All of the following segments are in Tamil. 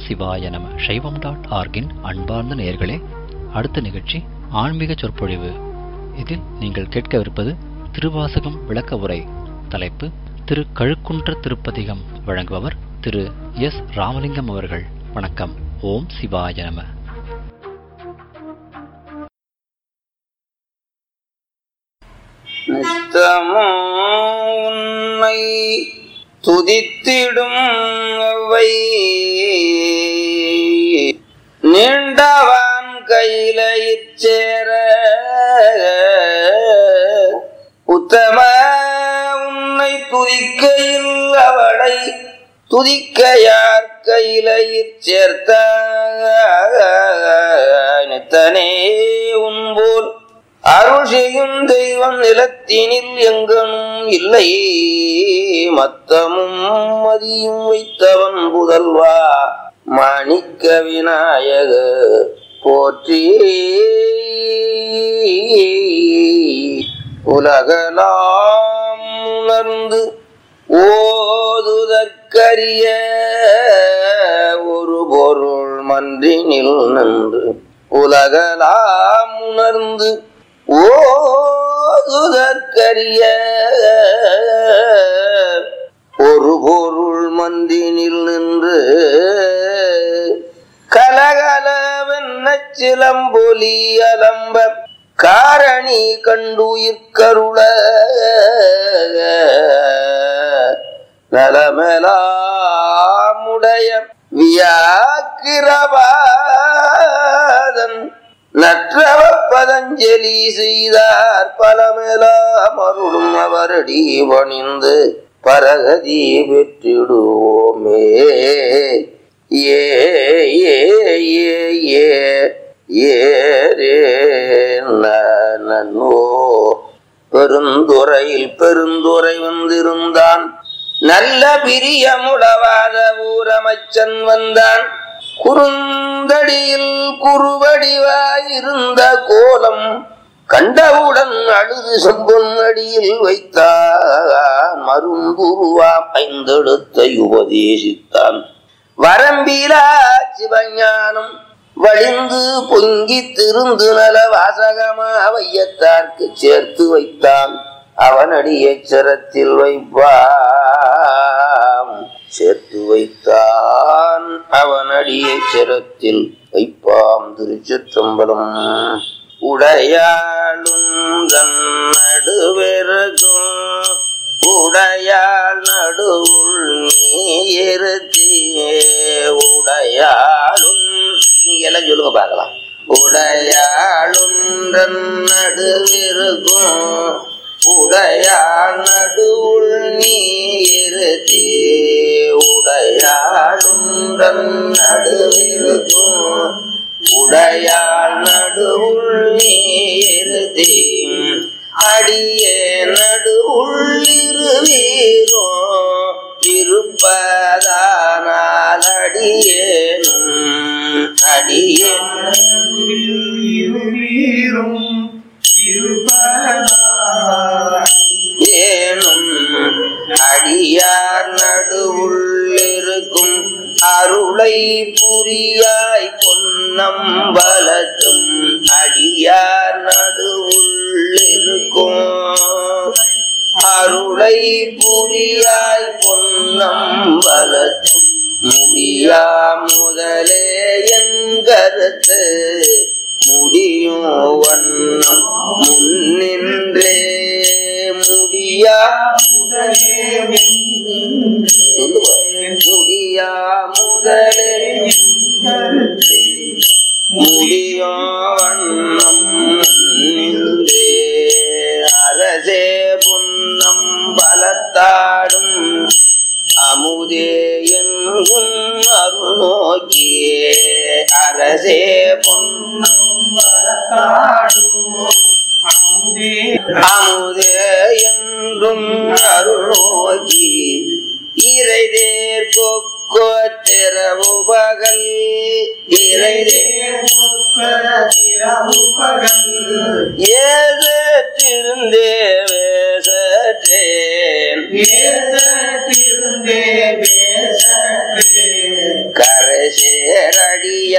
சிவாய நம சைவம் டாட் ஆர்கின் அன்பார்ந்த நேயர்களே அடுத்த நிகழ்ச்சி ஆன்மீக சொற்பொழிவு இதில் நீங்கள் கேட்கவிருப்பது திருவாசகம் விளக்க உரை தலைப்பு திரு கழுக்குன்ற திருப்பதிகம் வழங்குபவர் திரு எஸ் ராமலிங்கம் அவர்கள் வணக்கம் ஓம் சிவாய நம நித்தமும் உன்னை துதித்திடும் அவை நீண்டவான் கையில இச்சேர உத்தம உன்னை துதிக்கையில் அவளை துதிக்க யார் கையில சேர்த்த நித்தனே உன்போல் அருள் செய்யும் தெய்வம் நிலத்தினில் எங்கனும் இல்லை மத்தமும் மதியும் வைத்தவன் புதல்வா மாணிக்க விநாயக போற்றி உலகலாம் உணர்ந்து ஓதுதற்கரிய ஒரு பொருள் மன்றினில் நின்று உலகலாம் உணர்ந்து ஓதுதற்கரிய ஒரு பொருள் மந்தினில் நின்று கலகலவென்ன சிலம்பொலி அலம்ப காரணி கண்டுயிர்கருள நலமெலாமுடைய வியாக்கிரபாதன் நற்றவ பதஞ்சலி செய்தார் பலமெலாம் அருளும் அவரடி பணிந்து பரகதி பெற்றிடுவோமே ஏ ஏ ஏ ஏ ஏரே நன்னோ பெருந்துறையில் பெருந்துறை வந்திருந்தான் நல்ல பிரியமுடவாத ஊரமைச்சன் வந்தான் குறுந்தடியில் குறுவடிவாயிருந்த கோலம் கண்டவுடன் அழுது செம்பொன் அடியில் வைத்தான் மருந்துருவா ஐந்தெடுத்தை உபதேசித்தான் வரம்பிலா சிவஞானம் வழிந்து பொங்கி திருந்து நல வாசகமா வையத்தார்க்கு சேர்த்து வைத்தான் அவனடி எச்சரத்தில் வைப்பாம் சேர்த்து வைத்தான் அவனடி எச்சரத்தில் வைப்பாம் திருச்சிற்றம்பலம் உடையாளும் தன் நடுவெருகும் உடையாள் நடுவுள் நீருத்தியே உடையாளும் நீங்க எல்லாம் சொல்லுங்க பார்க்கலாம் உடையாளுன்றன் நடுவிருக்கும் உடையாள் நடுவுள் நீருத்தி உடையாளுன்றன் நடுவிருக்கும் உடையாள் நடுவுள் நீருத்தி அடியே நடு உள்ளிருவீரோ இருப்பதானால் அடியேனும் இருவீரும் ஏனும் அடியார் நடுவுள்ளிருக்கும் அருளை புரியாய் பொன்னம்பலத்தும் அடியார் நடுவுள்ளிருக்கும் அருளை புரியாய் பொன்னம்பலத்தும் முடியா முதலே என் கருத்து முடியும் வண்ணம் முன்னின்றே முடியா சொல்லுவா முடியா முதலே முடியா வண்ணம் முன்னின்றே அரசே பொன்னம் பலத்தாடும் அமுதே எங்கும் அருள் நோக்கியே அரசே பொன்னம் அமுதே என்றும் அருள் நோக்கி இறைதேர் கொக்கோ திறவு பகல் இறைதேர் ஏது திருந்தே வேசற்றேன் ஏதத்திருந்தே பேசற்றே கரசே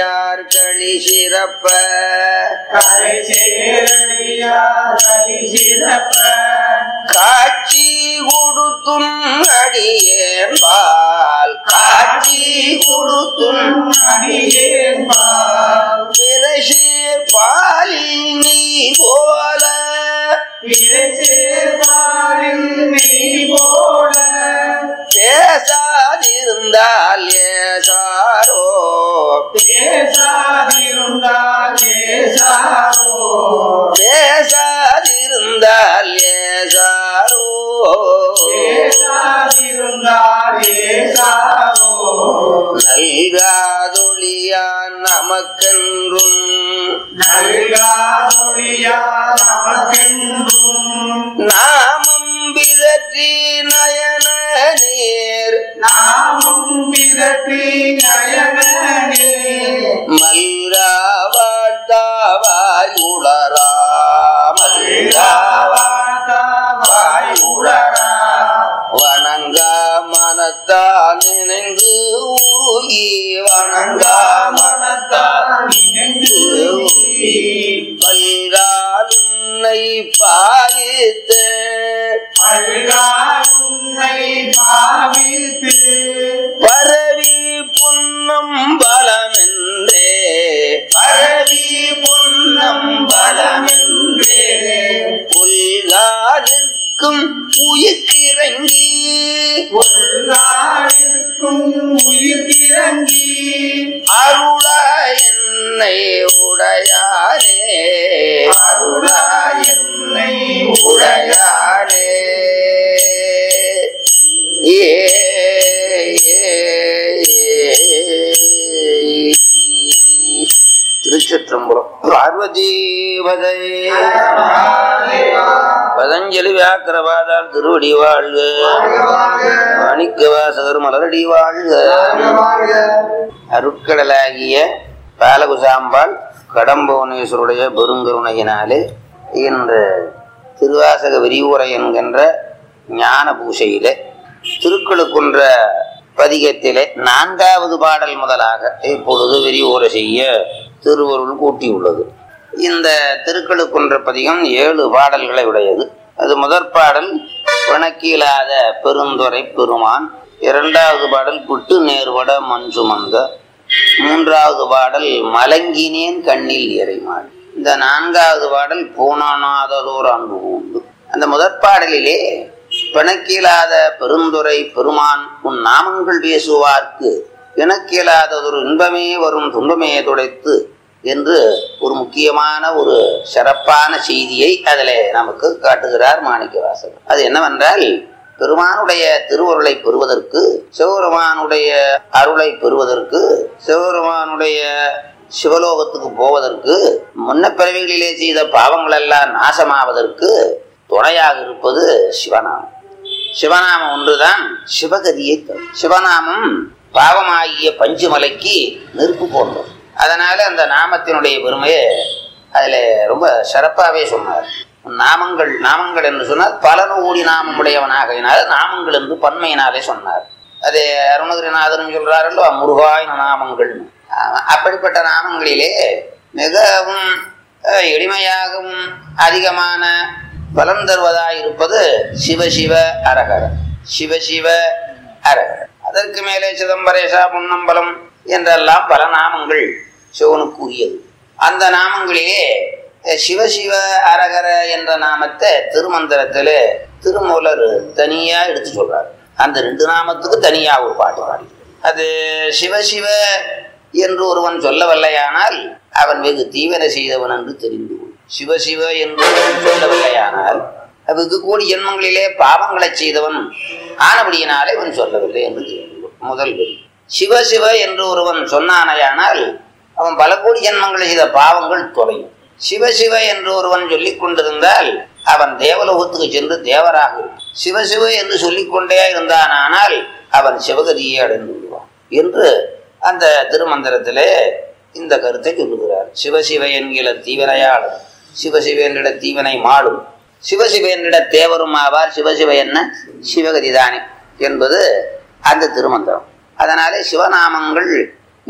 சேரடியார் களி சிறப்ப கரை சேரடியார் கலி சிறப்ப காட்சி கொடுத்தும் அடியேன்பால் காட்சி கொடுத்தும் அடியேன்பால் பிரசேர் பாலில் நீ போல இறைச்சேர்வாரில் நெய் போல பேசாதிருந்தால் ஏசாரோ பேசாதிருந்தால் ஏசாரோ பேசாதிருந்தால் ஏசாரோ பேசாதிருந்தால் ஏசாரோ நல்காதொழியான் நமக்கென்றும் நல்காமொழியா நமக்கென்றும் நாமம் விதற்றி நயன நேர் நாமும் பிறப்பி நயனே மல்ராவாழ்த்தாவாய் உளரா மல்ராவாய் உளரா வணங்கா மனத்தான் நினைந்து உருகி வணங்கா மனத்தால் நினைந்து உருகி, பல்கால் உன்னை பாயித்து அழுகால் உன்னை பாவித்து பரவி பொன்னம் பலமென்றே பரவி பொன்னம் பலமென்றே புல்காலிற்கும் உயிர்க்கிறங்கி உள்ளாயிருக்கும் உயிர்கிறங்கி அருளா என்னை உடையானே அருளா என்னை உடையானே. ஏ திருச்சிற்றம்பலம் பார்வதீபதை பதஞ்சலி வியாக்கிரவாதால் திருவடி வாழ்க மாணிக்க வாசகர் மலரடி வாழ்க அருட்கடலாகிய பாலகுசாம்பாள் கடம்புவனேஸ்வருடைய பெருங்கருணையினாலே இன்று திருவாசக விரிவுரை என்கின்ற ஞான பூசையிலே திருக்களுக்குன்ற பதிகத்திலே நான்காவது பாடல் முதலாக இப்பொழுது விரிவுரை செய்ய திருவருள் கூட்டியுள்ளது இந்த திருக்களுக்குன்ற பதிகம் ஏழு பாடல்களை உடையது அது முதற் பாடல் பிணக்கிலாத பெருந்துரை பெருமான் இரண்டாவது பாடல் புட்டு நேர்வட மண் சுமந்த மூன்றாவது பாடல் மலங்கினேன் கண்ணில் இறைமாள் இந்த நான்காவது பாடல் பூனானாததோர் அன்பு உண்டு அந்த முதற் பாடலிலே பிணக்கிலாத பெருந்துரை பெருமான் உன் நாமங்கள் பேசுவார்க்கு இணக்கியலாததொரு இன்பமே வரும் துன்பமே துடைத்து என்று ஒரு முக்கியமான ஒரு சிறப்பான செய்தியை அதில் நமக்கு காட்டுகிறார் மாணிக்கவாசகர் அது என்னவென்றால் பெருமானுடைய திருவருளை பெறுவதற்கு சிவபெருமானுடைய அருளை பெறுவதற்கு சிவபெருமானுடைய சிவலோகத்துக்கு போவதற்கு முன்ன பிறவிகளிலே செய்த பாவங்கள் எல்லாம் நாசமாவதற்கு துணையாக இருப்பது சிவநாமம் சிவநாமம் ஒன்றுதான் சிவகதியை தரும் சிவநாமம் பாவமாகிய பஞ்சுமலைக்கு நெருப்பு போன்றது அதனால அந்த நாமத்தினுடைய பெருமையை அதுல ரொம்ப சிறப்பாகவே சொன்னார் நாமங்கள் நாமங்கள் என்று சொன்னால் பல நூடி நாமம் உடையவனாக நாமங்கள் என்று பன்மையினாலே சொன்னார் அது அருணகிரிநாதரும் சொல்றாரல்லோ முருகாயின நாமங்கள் அப்படிப்பட்ட நாமங்களிலே மிகவும் அஹ், எளிமையாகவும் அதிகமான பலன் தருவதாய் இருப்பது சிவசிவ அரகர சிவசிவ அரகர அதற்கு மேலே சிதம்பரேசா பொன்னம்பலம் என்றெல்லாம் பல நாமங்கள் சிவனுக்கு உரியது அந்த நாமங்களிலே அஹ், சிவசிவ அரகர என்ற நாமத்தை திருமந்திரத்தில் திருமூலர் தனியா எடுத்து சொல்றார் அந்த ரெண்டு நாமத்துக்கு தனியா ஒரு பாட்டு பாடி அது சிவசிவ என்று ஒருவன் சொல்லவில்லையானால் அவன் வெகு தீவிர செய்தவன் என்று தெரிந்து கொள் சிவசிவ என்று ஒருவன் சொல்லவில்லையானால் வெகு கோடி ஜென்மங்களிலே பாவங்களை செய்தவன் ஆனபடியினாலே அவன் சொல்லவில்லை என்று தெரிந்து கொள் முதல் வரி சிவசிவ என்று ஒருவன் சொன்னானையானால் அவன் பல கோடி ஜென்மங்களை செய்த பாவங்கள் தொலையும் சிவசிவ என்று ஒருவன் சொல்லிக் கொண்டிருந்தால் அவன் தேவலோகத்துக்கு சென்று தேவராக இருப்பான். சிவசிவ என்று சொல்லிக்கொண்டே இருந்தானானால் அவன் சிவகதியை அடைந்து விடுவான் என்று அந்த திருமந்திரத்திலே இந்த கருத்தை சொல்லுகிறார் சிவசிவ என்கிற தீவினையாள் சிவசிவ என்றிட தீவினை மாடும் சிவசிவ என்றிட தேவரும் ஆவார் சிவசிவ என்ன சிவகதி தானே என்பது அந்த திருமந்திரம் அதனாலே சிவநாமங்கள்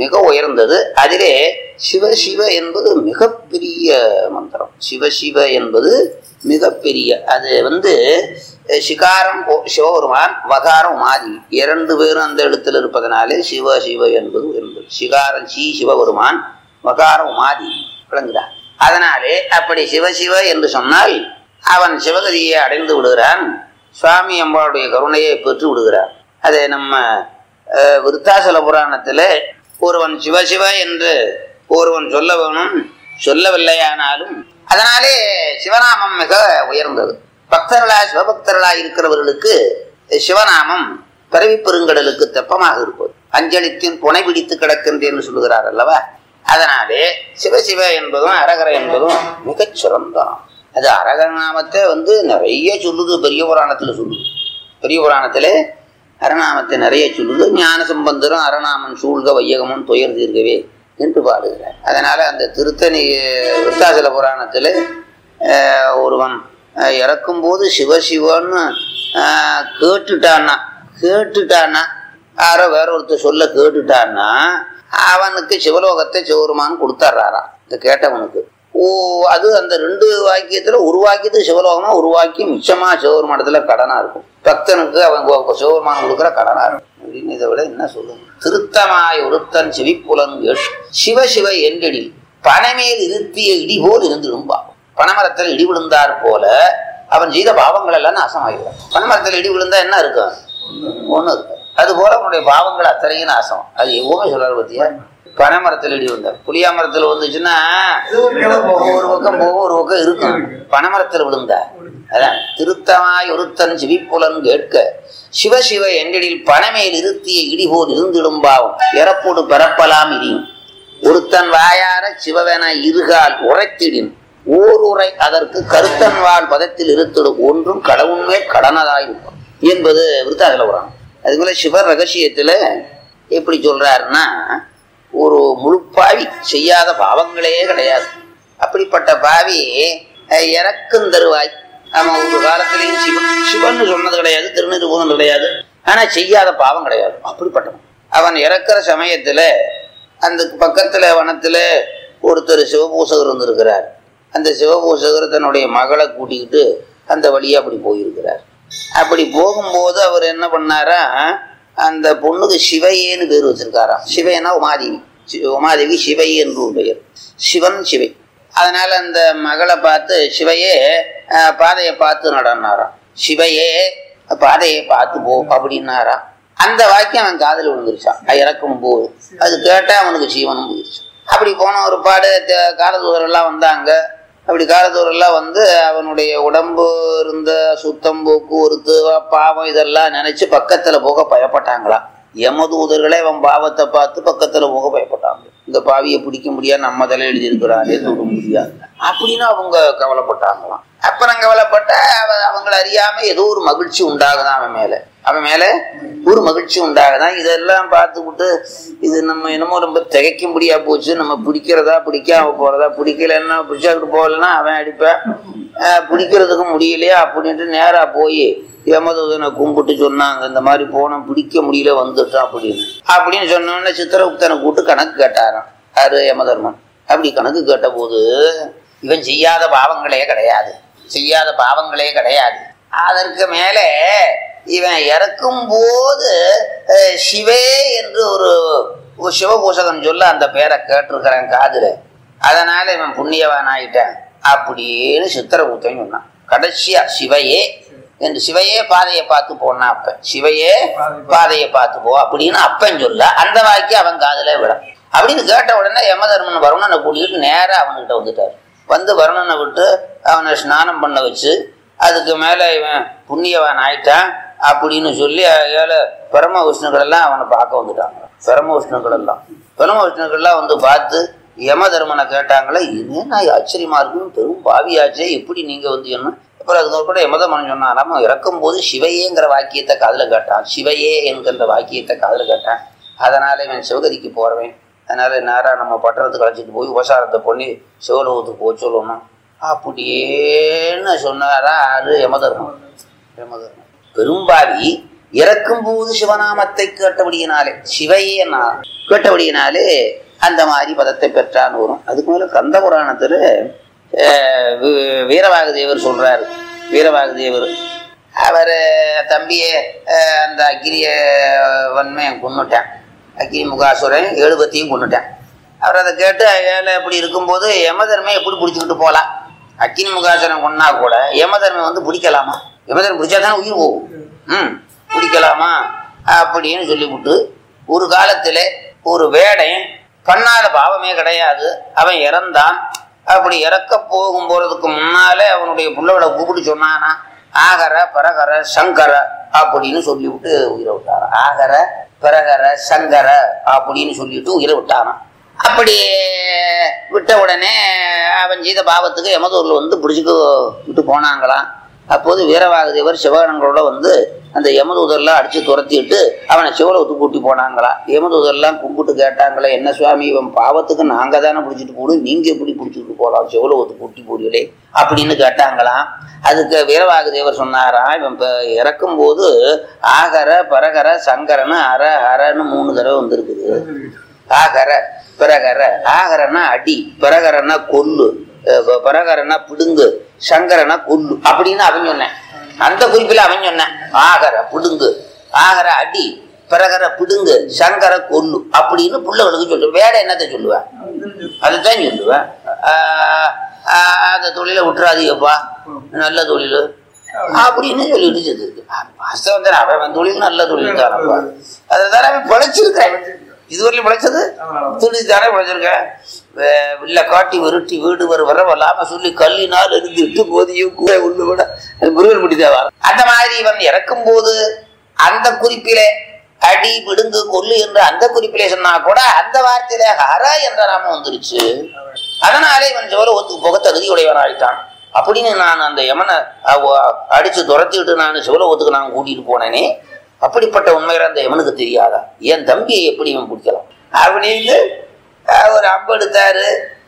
மிக உயர்ந்தது அதிலே சிவ சிவ என்பது மிகப்பெரிய மந்திரம் சிவ சிவ என்பது மிகப்பெரிய அது வந்து அஹ், சிகாரம் ஓ- சிவபெருமான் வகாரம் உமாதி இரண்டு பேரும் அந்த இடத்துல இருப்பதனாலே சிவ சிவ என்பது என்பது சிகாரம் சி சிவபெருமான் வகாரம் உமாதி விளங்குதா அதனாலே அப்படி சிவ சிவ என்று சொன்னால் அவன் சிவகதியை அடைந்து விடுகிறான் சுவாமி அம்பாளுடைய கருணையை பெற்று விடுகிறான் அது நம்ம அஹ், விருத்தாசல புராணத்தில் ஒருவன் சிவசிவ என்று ஒருவன் சொல்ல வேணும் சொல்லவில்லையானாலும் அதனாலே சிவநாமம் மிக உயர்ந்தது பக்தர்களாய் சிவபக்தர்களாய் இருக்கிறவர்களுக்கு சிவநாமம் பிறவி பெருங்கடலுக்கு தெப்பமாக இருப்பது அஞ்சலித்தின் புனை பிடித்து கிடக்கின்றேன்னு சொல்லுகிறார் அல்லவா அதனாலே சிவசிவ என்பதும் அரகர என்பதும் மிகச் சிறந்த நாமம். அது அரகர நாமத்தை வந்து நிறைய சொல்லுது பெரிய புராணத்துல சொல்லுது பெரிய புராணத்திலே அரணாமத்தை நிறைய சொல்லுது ஞான சம்பந்தரும் அரணாமன் சூழ்க வையகமும் துயர் தீர்க்கவே என்று பாடுகிறார் அதனால அந்த திருத்தணி விருத்தாசல புராணத்தில் ஒருவன் அஹ், இறக்கும்போது சிவசிவன்னு அஹ், கேட்டுட்டான்னா கேட்டுட்டான்னா யாரோ வேற ஒருத்தர் சொல்ல கேட்டுட்டான்னா அவனுக்கு சிவலோகத்தை சிவருமான் கொடுத்துட்றாராம் இந்த கேட்டவனுக்கு ஓ அது அந்த ரெண்டு வாக்கியத்துல உருவாக்கியது சிவலோகமா உருவாக்கி மிச்சமா சிவபெருமானத்துல கடனா இருக்கும் பக்தனுக்கு அவன் கோ- சிவபெருமான் கொடுக்குற கடனா இருக்கும் அப்படின்னு இதை விட என்ன சொல்லுங்க திருத்தமாய் ஒருத்தன் செவிப்புலன் எஷ் சிவ சிவ என்றிடில் பனைமேல் இருத்திய இடி போல் இருந்திடும் பாவம் பனைமரத்தில் இடி விழுந்தார் போல அவன் செய்த பாவங்கள் எல்லாம் நாசமாகிடும் பனைமரத்தில் இடி விழுந்தா என்ன இருக்கும் ஒண்ணு இருக்கு அது போல அவனுடைய பாவங்கள் அத்தனையும் நாசம் அது எவ்வளவு சொல்றாரு பத்தியா பனைமரத்தில் இடி விழுந்தார் புளியா மரத்தில் வந்துச்சுன்னா ஒரு பக்கம் போகும் ஒரு பக்கம் இருக்கும் பனைமரத்தில் விழுந்தா அதான் திருத்தமாய் ஒருத்தன் சிவிப்புலன் கேட்க சிவ சிவ என்றில் பனமேல் இருத்திய இடிபோல் இருந்திடும் பாவம் இறப்போடு பிறப்பலாம் இடியும் ஒருத்தன் வாயார சிவவென இருகால் உரைத்திடின் ஓர் உரை அதற்கு கருத்தன் வாழ் பதத்தில் இருத்திடும் ஒன்றும் கடவுண்மே கடனதாயிருக்கும் என்பது விருத்தாகல புராணம் அதுக்குள்ள சிவ ரகசியத்துல எப்படி சொல்றாருன்னா ஒரு முழுப்பாவி செய்யாத பாவங்களே கிடையாது அப்படிப்பட்ட பாவி அஹ், இறக்கும் தருவாய் அவன் ஒரு காலத்திலையும் சிவன் சிவன் சொன்னது கிடையாது திருநிருபம் கிடையாது ஆனா செய்யாத பாவம் கிடையாது அப்படிப்பட்டவன் அவன் இறக்குற சமயத்துல அந்த பக்கத்துல வனத்துல ஒருத்தர் சிவபூசகர் இருந்திருக்கிறார் அந்த சிவபூசகர் தன்னுடைய மகளை கூட்டிக்கிட்டு அந்த வழியா அப்படி போயிருக்கிறார் அப்படி போகும்போது அவர் என்ன பண்ணாரா அந்த பொண்ணுக்கு சிவையேன்னு பேர் வச்சிருக்காராம் சிவையனா உமாதேவி சி- உமாதேவி சிவை என்று ஒரு பெயர் சிவன் சிவை அதனால அந்த மகளை பார்த்து சிவையே அஹ், பாதையை பார்த்து நடனாராம் சிவையே பாதையை பார்த்து போ அப்படின்னாராம் அந்த வாக்கியம் அவன் காதில் விழுந்துருச்சான் அது இறக்கும் போது அது கேட்டா அவனுக்கு ஜீவனும் போயிருச்சு அப்படி போன ஒரு பாடு த- காலதூரெல்லாம் வந்தாங்க அப்படி காலதூரெல்லாம் வந்து அவனுடைய உடம்பு இருந்த சுத்தம் போக்குவரத்து பாவம் இதெல்லாம் நினைச்சு பக்கத்துல போக பயப்பட்டாங்களாம் யமதூதர்களே அவன் பாவத்தை பார்த்து பக்கத்துல போக பயப்பட்டாங்க இந்த பாவியை பிடிக்க முடியாது நம்ம தலை எழுதி இருக்கிறாரே தொட முடியாது அப்படின்னு அவங்க கவலைப்பட்டாங்களாம் அப்புறம் கவலைப்பட்ட அவ- அவங்கள அறியாம ஏதோ ஒரு மகிழ்ச்சி உண்டாகுதான் அவன் மேல அவன் மேல ஒரு மகிழ்ச்சி உண்டாகுதான் இதெல்லாம் பார்த்துக்கிட்டு இது நம்ம என்னமோ ரொம்ப திகைக்க முடியா போச்சு நம்ம பிடிக்கிறதா பிடிக்காம போறதா பிடிக்கலன்னா பிடிச்சாக்கிட்டு போகலன்னா அவன் அடிப்பேன் அஹ் பிடிக்கிறதுக்கு முடியலையா அப்படின்ட்டு நேரா போய் யமதூதனை கும்பிட்டு சொன்னாங்க இந்த மாதிரி போனோம் பிடிக்க முடியல வந்துட்டோம் அப்படின்னு அப்படின்னு சொன்னோடனே சித்திரகுப்தனை கூப்பிட்டு கணக்கு கேட்டாராம் யாரு யமதர்மன் அப்படி கணக்கு கேட்ட போது இவன் செய்யாத பாவங்களே கிடையாது செய்யாத பாவங்களே கிடையாது அதற்கு மேலே இவன் இறக்கும் போது அஹ், சிவே என்று ஒரு ஒரு சிவபூசகன் சொல்ல அந்த பேரை கேட்டிருக்கிறேன் காதுல அதனால இவன் புண்ணியவான் ஆயிட்டான் அப்படின்னு சித்திரகுப்தன் சொன்னான் கடைசியா சிவையே என்று சிவையே பாதையை பார்த்து போனா அப்ப சிவையே பாதையை பார்த்து போ அப்படின்னு அப்பன் சொல்ல அந்த வாக்கியம் அவன் காதுல விட அப்படின்னு கேட்ட உடனே யமதர்மன் வருணனை கூட்டிக்கிட்டு நேரா அவன்கிட்ட வந்துட்டார் வந்து வருணனை விட்டு அவனை ஸ்நானம் பண்ண வச்சு அதுக்கு மேல இவன் புண்ணியவான் ஆயிட்டான் அப்படின்னு சொல்லி ஏழு பரம விஷ்ணுக்கள் எல்லாம் அவனை பார்க்க வந்துட்டாங்க பரம விஷ்ணுக்கள் எல்லாம் பரம விஷ்ணுக்கள் எல்லாம் வந்து பார்த்து யம தர்மனை கேட்டாங்களே இது நான் ஆச்சரியமா இருக்கும் பெரும் பாவியாச்சே எப்படி நீங்க வந்து என்ன அப்புறம் அதுக்கப்புறம் யமதமன் சொன்னாராம் இறக்கும் போது சிவையேங்கிற வாக்கியத்தை காதுல கேட்டான் சிவையே என்கின்ற வாக்கியத்தை காதுல கேட்டான் அதனால இவன் சிவகதிக்கு போறவன் அதனால நேரா நம்ம பட்டணத்துக்கு அழைச்சிட்டு போய் உபசாரத்தை பண்ணி சிவலோகத்துக்கு போக சொல்லணும் அப்படியேன்னு சொன்னாரா அது யமதர்மன் யமதர்மன் பெரும்பாவி இறக்கும் போது சிவநாமத்தை கேட்டபடியினாலே சிவையே நான் கேட்டபடியினாலே அந்த மாதிரி பதத்தை பெற்றான்னு வரும் அதுக்கு மேல கந்த புராணத்துல அஹ், வீ- வீரவாக தேவர் சொல்றாரு வீரவாக தேவர் அவர் தம்பியை அஹ், அந்த அக்கிரிய வன்மையை கொன்னுட்டேன் அக்கிரி முகாசுரன் எழுபத்தையும் கொன்னுட்டேன் அவர் அதை கேட்டு ஏழை இப்படி இருக்கும்போது யமதர்மை எப்படி பிடிச்சிக்கிட்டு போகலாம் அக்கினி முகாசுரன் கொன்னா கூட யமதர்மை வந்து பிடிக்கலாமா யமதர்மை பிடிச்சா தானே உயிர் போகும் ம் பிடிக்கலாமா அப்படின்னு சொல்லிவிட்டு ஒரு காலத்துல ஒரு வேடன் பண்ணாத பாவமே கிடையாது அவன் இறந்தான் அப்படி இறக்க போகும் போறதுக்கு முன்னாலே அவனுடைய புள்ளவளை கூப்பிட்டு சொன்னானா ஆகர பரகர சங்கர அப்படின்னு சொல்லிவிட்டு உயிரை விட்டாராம் ஆகர பரகர சங்கர அப்படின்னு சொல்லிட்டு உயிரை விட்டானாம் அப்படி விட்ட உடனே அவன் செய்த பாவத்துக்கு யமதூர்ல வந்து பிடிச்சிட்டு விட்டு போனாங்களாம் அப்போது வீரவாகதேவர் சிவகணங்களோட வந்து அந்த யமதூதர்லாம் அடிச்சு துரத்திட்டு அவனை சிவலோகத்து கூட்டி போனாங்களாம் யமதூதர்லாம் கும்பிட்டு கேட்டாங்களே என்ன சுவாமி இவன் பாவத்துக்கு நாங்க தானே பிடிச்சிட்டு போடும் நீங்க எப்படி பிடிச்சிட்டு போகலாம் சிவலோகத்து கூட்டி போறீங்களே அப்படின்னு கேட்டாங்களாம் அதுக்கு வீரவாகதேவர் சொன்னாராம் இவன் இப்ப இறக்கும் போது ஆகர பரகர சங்கரன்னு அர ஹரன்னு மூணு தடவை வந்திருக்குது ஆகர பிரகர ஆகரன்னா அடி பிரகரன்னா கொல்லு அஹ் ப- பிரகரன்னா பிடுங்கு சங்கரனா கொல்லு அப்படின்னு அவன் சொன்னேன் அந்த குறிப்பில் அவன் சொன்னேன் ஆகர பிடுங்கு ஆகர அடி பிரகர பிடுங்கு சங்கர கொல்லு அப்படின்னு பிள்ளைகளுக்கு சொல்லு வேற என்னத்தை சொல்லுவேன் அதுதான் சொல்லுவேன் ஆஹ் ஆஹ் அந்த தொழிலை விட்டுறாதீங்கப்பா நல்ல தொழில் அப்படின்னு சொல்லிட்டு செத்துருக்கு வாஸ்தவம் தானே அவன் தொழில் நல்ல தொழில் தானப்பா அதை தானே அவன் பிழைச்சிருக்கேன் இதுவரையிலும் பிழைச்சது தொழில் தானே பிழைச்சிருக்கேன் வே- வில்ல காட்டி விருட்டி வீடு வர வர வல்லாம சொல்லி கல்லினால் இருந்துட்டு போதியும் கூட உள்ள விட அது முருகன் முடிதேவா அந்த மாதிரி இவன் இறக்கும் போது அந்த குறிப்பிலே அடி விடுங்கு கொல்லு என்று அந்த குறிப்பிலே சொன்னா கூட அந்த வார்த்தையில ஹர என்ற நாமம் வந்துருச்சு அதனாலே இவன் சிவலோகத்துக்கு போக தகுதி உடையவனாயிட்டான் அப்படின்னு நான் அந்த யமனை அவ- அடிச்சு துரத்திட்டு நான் சிவலோகத்துக்கு நான் கூட்டிட்டு போனேனே அப்படிப்பட்ட உண்மையில அந்த யமனுக்கு தெரியாதா என் தம்பியை எப்படி இவன் பிடிக்கலாம் அப்படின்னு அஹ், ஒரு அம்பு எடுத்தாரு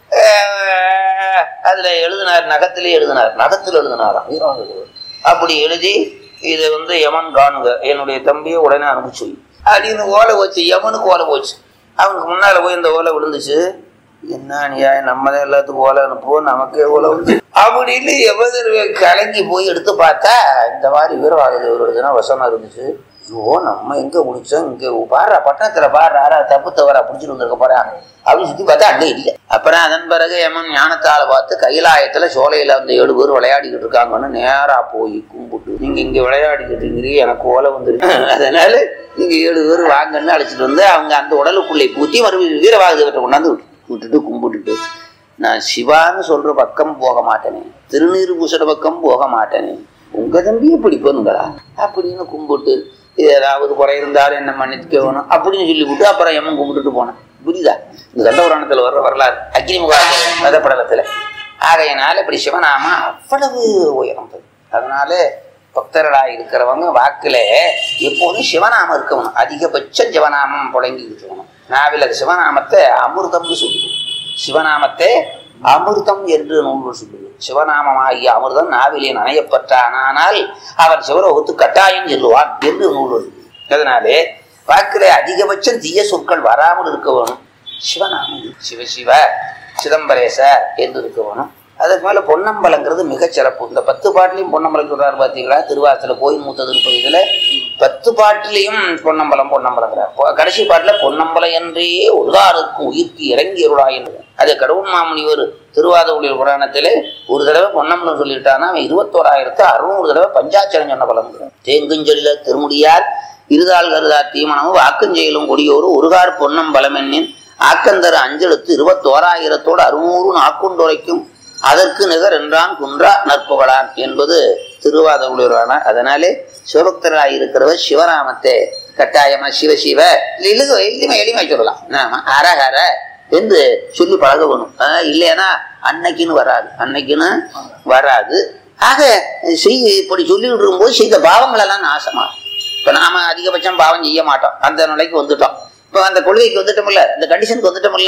அஹ், அதுல எழுதினார் நகத்திலே எழுதினார் நகத்தில் எழுதினாராம் வீரவாகுதேவர். அப்படி எழுதி இதை வந்து யமன் காணுங்க என்னுடைய தம்பியை உடனே அனுப்பிச்சு வை. அப்படின்னு ஓலை போச்சு யமனுக்கு ஓலை போச்சு அவனுக்கு முன்னால போய் இந்த ஓலை விழுந்துச்சு என்ன நியாயம் நம்ம தான் எல்லாத்துக்கும் ஓலை அனுப்புவோம் நமக்கே ஓலை வந்து அப்படின்னு எவ்வளவு கலங்கி போய் எடுத்து பார்த்தா இந்த மாதிரி வீரவாகதேவருடையதுனா வசனம் இருந்துச்சு ஐயோ நம்ம எங்க முடிச்சோம் இங்க பாடுறா பட்டணத்துல பாடுறா தப்பு தவறா பிடிச்சிட்டு வந்திருக்க போறான் அப்படின்னு சுத்தி பார்த்தா அங்கே இல்லை அப்புறம் அதன் பிறகு எமன் ஞானத்தால பார்த்து கைலாயத்துல சோலையில அந்த ஏழு பேர் விளையாடிக்கிட்டு இருக்காங்கன்னு நேரா போய் கும்பிட்டு நீங்க இங்க விளையாடிக்கிட்டு இருக்கிறீங்க எனக்கு ஓலை வந்துருக்கு அதனால நீங்க ஏழு பேர் வாங்கன்னு அழைச்சிட்டு வந்து அவங்க அந்த உடலுக்குள்ளே பூத்தி மறுபடியும் வீரவாகதேவத்தை கொண்டாந்து விட்டு- விட்டுட்டு கும்பிட்டுட்டு நான் சிவான்னு சொல்ற பக்கம் போக மாட்டேனே திருநீர் பூசட பக்கம் போக மாட்டேனே உங்க தம்பியை பிடிப்பனுங்களா அப்படின்னு கும்பிட்டு ஏதாவது குறை இருந்தாலும் என்ன மன்னிக்கணும் அப்படின்னு சொல்லி விட்டு அப்புறம் எம்மன் கும்பிட்டுட்டு போனேன் புரியுதா இந்த கண்டபுராணத்துல வர்ற வரலாறு அக்னிமுக மதப்படலத்துல ஆகையினால இப்படி சிவநாம அவ்வளவு உயர்ந்தது அதனால பக்தர்களா இருக்கிறவங்க வாக்குல எப்போதும் சிவநாமம் இருக்கணும் அதிகபட்சம் சிவநாமம் புழங்கி இருக்கணும் நாவில் அது சிவநாமத்தை அமிர்தம்னு சொல்லுது சிவநாமத்தை அமிர்தம் என்று நூல்கள் சொல்லுது சிவநாமமாகிய அமிர்தம் நாவிலே நனையப்பட்டானால் அவன் சிவலோகத்து கட்டாயம் செல்லுவான் என்று நூல்கள் சொல்லுது. அதனாலே வாக்கிலே அதிகபட்சம் தீய சொற்கள் வராமல் இருக்க வேணும் சிவநாமம் சிவ சிவ சிதம்பரேச என்று இருக்க வேணும் அதுக்கு மேல பொன்னம்பலங்கிறது மிகச் சிறப்பு இந்த பத்து பாட்டிலையும் பொன்னம்பலம் சொல்றாரு பாத்தீங்களா திருவாசல கோயில் மூத்த திருப்பதி இதுல பத்து பாட்டிலையும் பொன்னம்பலம் பொன்னம்பலங்கிறார் பொ- கடைசி பாட்டுல பொன்னம்பலம் என்றே உதாருக்கும் உயிர்க்கு இறங்கி அருளாய் என்று அது கடவுள் மாமுனிவர் திருவாத ஊழியர் புராணத்திலே ஒரு தடவை பொன்னம்பலம் சொல்லிட்டானா அவன் இருபத்தோராயிரத்து அறுநூறு தடவை பஞ்சாச்சரம் சொன்ன பலம் தேங்குஞ்சொல்ல திருமுடியார் இருதாள் கருதா தீமனமும் வாக்குஞ்செயலும் கொடியோரு ஒருகார் பொன்னம் பலமென்னின் ஆக்கந்தர அஞ்செழுத்து இருபத்தோராயிரத்தோடு அறுநூறு நாக்குண்டுரைக்கும் அதற்கு நிகர் என்றான் குன்றா நற்புகழான் என்பது திருவாத உடையவரான அதனாலே சிவபக்தராக இருக்கிறவர் சிவராமத்தை கட்டாயமா சிவ சிவ இழுக எளிமை எளிமை சொல்லலாம் ஆமா அரஹர என்று சொல்லி பழக வேணும் ஆஹ் இல்லைன்னா அன்னைக்குன்னு வராது அன்னைக்குன்னு வராது ஆக செய் இப்படி சொல்லிட்டு இருக்கும்போது செய்த பாவங்கள் எல்லாம் நாசமா இப்ப நாம அதிகபட்சம் பாவம் செய்ய மாட்டோம் அந்த நிலைக்கு வந்துட்டோம் இப்ப அந்த கொள்கைக்கு வந்துட்டோம்ல இந்த கண்டிஷனுக்கு வந்துட்டோம்ல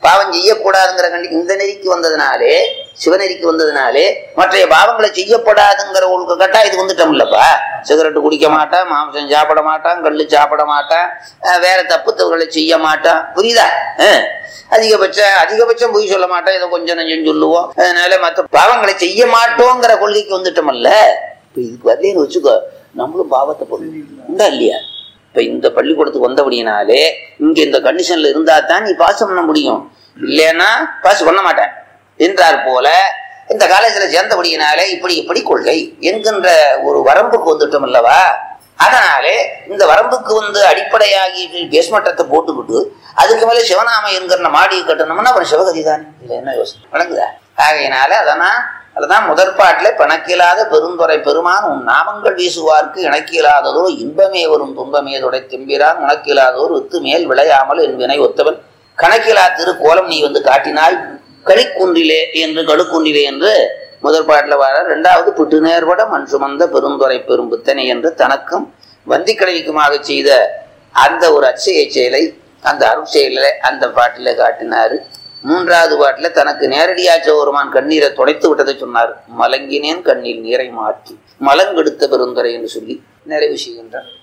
பாவம் செய்யக்கூடாதுங்கிற கண்டி இந்த நெறிக்கு வந்ததுனாலே சிவநெறிக்கு வந்ததுனாலே மற்ற பாவங்களை செய்யப்படாதுங்கிற ஒரு கட்டாயத்துக்கு வந்துட்டோம்லப்பா சிகரெட்டு குடிக்க மாட்டான் மாംസം சாப்பிட மாட்டான் கல்லு சாப்பிட மாட்டான் அஹ் வேற தப்பு தவறுகளை செய்ய மாட்டான் புரியுதா அஹ் அதிகபட்ச அதிகபட்சம் பொய் சொல்ல மாட்டோம் ஏதோ கொஞ்சம் நஞ்சம் சொல்லுவோம் அதனால மற்ற பாவங்களை செய்ய மாட்டோங்கிற கொள்கைக்கு வந்துட்டோமல்ல இப்ப இதுக்கு வரலேன்னு வச்சுக்கோ நம்மளும் பாவத்தை பண்ணும் உண்டா இல்லையா இப்ப இந்த பள்ளிக்கூடத்துக்கு வந்தபடினாலே இங்க இந்த கண்டிஷன்ல இருந்தா தான் நீ பாஸ் பண்ண முடியும் இல்லைன்னா பாஸ் பண்ண மாட்டேன் என்றார் போல இந்த காலேஜ்ல சேர்ந்தபடியினாலே இப்படி இப்படி கொள்கை என்கின்ற ஒரு வரம்புக்கு வந்துட்டோம் அல்லவா அதனாலே இந்த வரம்புக்கு வந்து அடிப்படையாகி பேஸ்மட்டத்தை போட்டுக்கிட்டு அதுக்கு மேல சிவநாம என்கிற மாடியை கட்டணும்னா அப்புறம் சிவகதி தானே இதுல என்ன யோசனை வழங்குதா ஆகையினால அதனால் அதுதான் முதற்பாட்டிலே பிணக்கில்லாத பெருந்துரை பெருமான் உன் நாமங்கள் வீசுவார்க்கு இணக்கில்லாததோ இன்பமே வரும் துன்பமே துடை திம்பிரான் உனக்கில்லாதோர் வித்து மேல் விளையாமல் என் வினை ஒத்தவன் கணக்கிலா திருக்கோலம் நீ வந்து காட்டினாய் களிக்குன்றிலே என்று கடுக்குன்றிலே என்று முதல் பாட்டில் வர ரெண்டாவது புட்டு நேர்பட மண் சுமந்த பெருந்துரை பெரும் புத்தனை என்று தனக்கும் வந்திக்கடவிக்குமாக செய்த அந்த ஒரு அச்சய செயலை அந்த அருட்செயலை அந்த பாட்டில் காட்டினாரு மூன்றாவது பாட்டுல தனக்கு நேரடியா சோருமான் கண்ணீரை துடைத்து விட்டதை சொன்னார் மலங்கினேன் கண்ணில் நீரை மாற்றி மலங்கெடுத்த பெருந்துரை என்று சொல்லி நிறைவு செய்கின்றார்